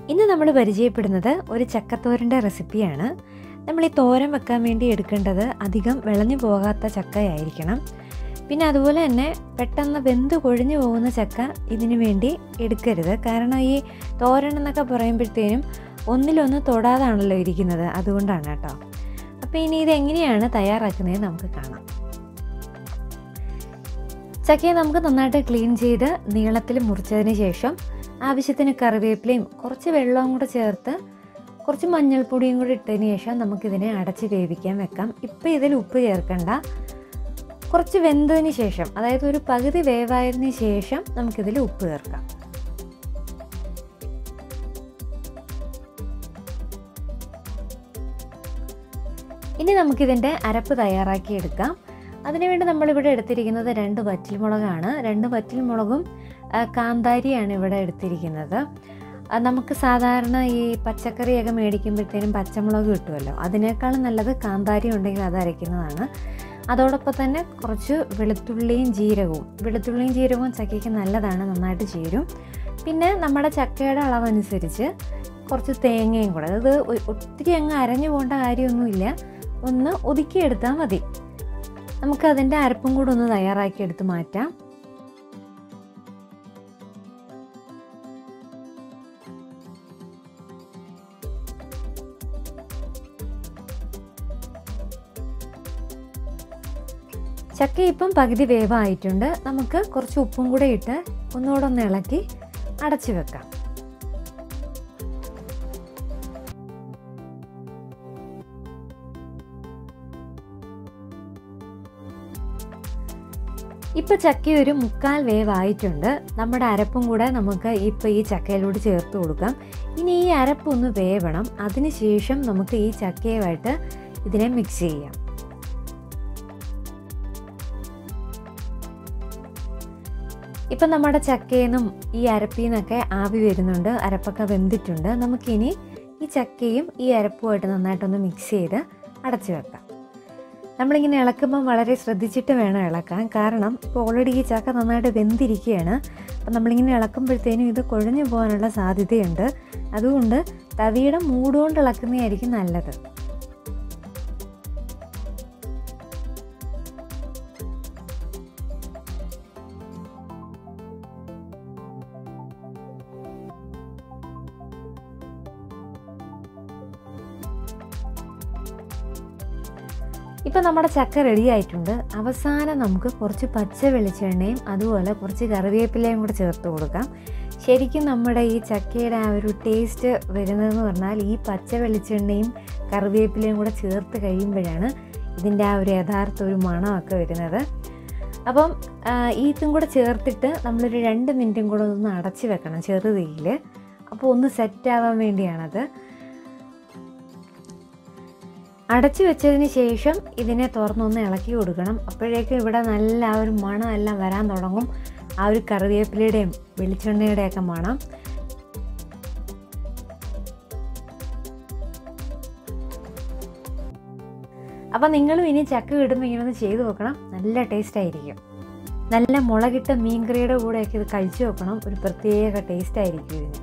ഇന്ന് നമ്മൾ പരിചയപ്പെടുന്നത് ഒരു ചക്കത്തോരൻ്റെ റെസിപ്പിയാണ് നമ്മൾ ഈ തോരൻ വെക്കാൻ വേണ്ടി എടുക്കേണ്ടത് അധികം വിളഞ്ഞു പോകാത്ത ചക്കയായിരിക്കണം പിന്നെ അതുപോലെ തന്നെ പെട്ടെന്ന് വെന്ത് കൊഴിഞ്ഞു പോകുന്ന ചക്ക ഇതിനു വേണ്ടി എടുക്കരുത് കാരണം ഈ തോരൻ എന്നൊക്കെ പറയുമ്പോഴത്തേനും ഒന്നിലൊന്ന് തൊടാതാണല്ലോ ഇരിക്കുന്നത് അതുകൊണ്ടാണ് കേട്ടോ അപ്പോൾ ഇനി ഇത് എങ്ങനെയാണ് തയ്യാറാക്കുന്നത് നമുക്ക് കാണാം ചക്കയെ നമുക്ക് നന്നായിട്ട് ക്ലീൻ ചെയ്ത് നീളത്തിൽ മുറിച്ചതിന് ശേഷം ആവശ്യത്തിന് കറിവേപ്പിലയും കുറച്ച് വെള്ളവും കൂടെ ചേർത്ത് കുറച്ച് മഞ്ഞൾപ്പൊടിയും കൂടി ഇട്ടതിന് ശേഷം നമുക്കിതിനെ അടച്ച് വേവിക്കാൻ വെക്കാം ഇപ്പം ഇതിൽ ഉപ്പ് ചേർക്കണ്ട കുറച്ച് വെന്തതിന് ശേഷം അതായത് ഒരു പകുതി വേവായതിന് ശേഷം നമുക്കിതിൽ ഉപ്പ് ചേർക്കാം ഇനി നമുക്കിതിൻ്റെ അരപ്പ് തയ്യാറാക്കി എടുക്കാം അതിനുവേണ്ടി നമ്മളിവിടെ എടുത്തിരിക്കുന്നത് രണ്ട് വറ്റൽമുളകാണ് രണ്ട് വറ്റൽമുളകും കാന്താരിയാണ് ഇവിടെ എടുത്തിരിക്കുന്നത് നമുക്ക് സാധാരണ ഈ പച്ചക്കറിയൊക്കെ മേടിക്കുമ്പോഴത്തേനും പച്ചമുളക് കിട്ടുമല്ലോ അതിനേക്കാളും നല്ലത് കാന്താരി ഉണ്ടെങ്കിൽ അത് അരയ്ക്കുന്നതാണ് അതോടൊപ്പം തന്നെ കുറച്ച് വെളുത്തുള്ളിയും ജീരകവും വെളുത്തുള്ളിയും ജീരകവും ചക്കയ്ക്ക് നല്ലതാണ് നന്നായിട്ട് ചേരും പിന്നെ നമ്മുടെ ചക്കയുടെ അളവനുസരിച്ച് കുറച്ച് തേങ്ങയും കൂടെ അത് ഒത്തിരി അങ്ങ് അരഞ്ഞു പോകേണ്ട കാര്യമൊന്നുമില്ല ഒന്ന് ഒതുക്കിയെടുത്താൽ മതി നമുക്ക് അതിൻ്റെ അരപ്പും കൂടെ ഒന്ന് തയ്യാറാക്കി എടുത്ത് മാറ്റാം ചക്ക ഇപ്പം പകുതി വേവായിട്ടുണ്ട് നമുക്ക് കുറച്ച് ഉപ്പും കൂടെ ഇട്ട് ഒന്നുകൂടെ ഒന്ന് ഇളക്കി അടച്ചു വെക്കാം ഇപ്പോൾ ചക്ക ഒരു മുക്കാൽ വേവായിട്ടുണ്ട് നമ്മുടെ അരപ്പും കൂടെ നമുക്ക് ഇപ്പോൾ ഈ ചക്കയിലൂടെ ചേർത്ത് കൊടുക്കാം ഇനി ഈ അരപ്പൊന്ന് വേവണം അതിനുശേഷം നമുക്ക് ഈ ചക്കയുമായിട്ട് ഇതിനെ മിക്സ് ചെയ്യാം ഇപ്പം നമ്മുടെ ചക്കയിൽ നിന്നും ഈ അരപ്പിൽ നിന്നൊക്കെ ആവി വരുന്നുണ്ട് അരപ്പൊക്കെ വെന്തിട്ടുണ്ട് നമുക്കിനി ഈ ചക്കയും ഈ അരപ്പുമായിട്ട് നന്നായിട്ടൊന്ന് മിക്സ് ചെയ്ത് അടച്ചു വെക്കാം നമ്മളിങ്ങനെ ഇളക്കുമ്പം വളരെ ശ്രദ്ധിച്ചിട്ട് വേണം ഇളക്കാൻ കാരണം ഇപ്പോൾ ഓൾറെഡി ഈ ചക്ക നന്നായിട്ട് വെന്തിരിക്കുകയാണ് അപ്പം നമ്മളിങ്ങനെ ഇളക്കുമ്പോഴത്തേനും ഇത് കൊഴഞ്ഞു പോകാനുള്ള സാധ്യതയുണ്ട് അതുകൊണ്ട് തവിയുടെ മൂടുകൊണ്ട് ഇളക്കുന്നതായിരിക്കും നല്ലത് ഇപ്പം നമ്മുടെ ചക്ക റെഡി ആയിട്ടുണ്ട് അവസാനം നമുക്ക് കുറച്ച് പച്ച വെളിച്ചെണ്ണയും അതുപോലെ കുറച്ച് കറിവേപ്പിലയും കൂടെ ചേർത്ത് കൊടുക്കാം ശരിക്കും നമ്മുടെ ഈ ചക്കയുടെ ആ ഒരു ടേസ്റ്റ് വരുന്നതെന്ന് പറഞ്ഞാൽ ഈ പച്ച വെളിച്ചെണ്ണയും കറിവേപ്പിലയും കൂടെ ചേർത്ത് കഴിയുമ്പോഴാണ് ഇതിൻ്റെ ആ ഒരു യഥാർത്ഥ ഒരു മണമൊക്കെ വരുന്നത് അപ്പം ഇതും കൂടെ ചേർത്തിട്ട് നമ്മളൊരു രണ്ട് മിനിറ്റും കൂടെ ഒന്ന് അടച്ച് വെക്കണം ചെറുതീയിൽ അപ്പോൾ ഒന്ന് സെറ്റ് ആവാൻ വേണ്ടിയാണത് അടച്ചു വെച്ചതിന് ശേഷം ഇതിനെ തുറന്നൊന്ന് ഇളക്കി കൊടുക്കണം അപ്പോഴേക്കും ഇവിടെ നല്ല ആ ഒരു മണം എല്ലാം വരാൻ തുടങ്ങും ആ ഒരു കറിവേപ്പിലയുടെയും വെളിച്ചെണ്ണയുടെയൊക്കെ മണം അപ്പം നിങ്ങളും ഇനി ചക്ക കിട്ടുമ്പോൾ ഇങ്ങനെ ഒന്ന് ചെയ്ത് നോക്കണം നല്ല ടേസ്റ്റ് ആയിരിക്കും നല്ല മുളകിട്ട മീൻകറിയുടെ കൂടെയൊക്കെ ഇത് കഴിച്ചു നോക്കണം ഒരു പ്രത്യേക ടേസ്റ്റ് ആയിരിക്കും ഇതിന്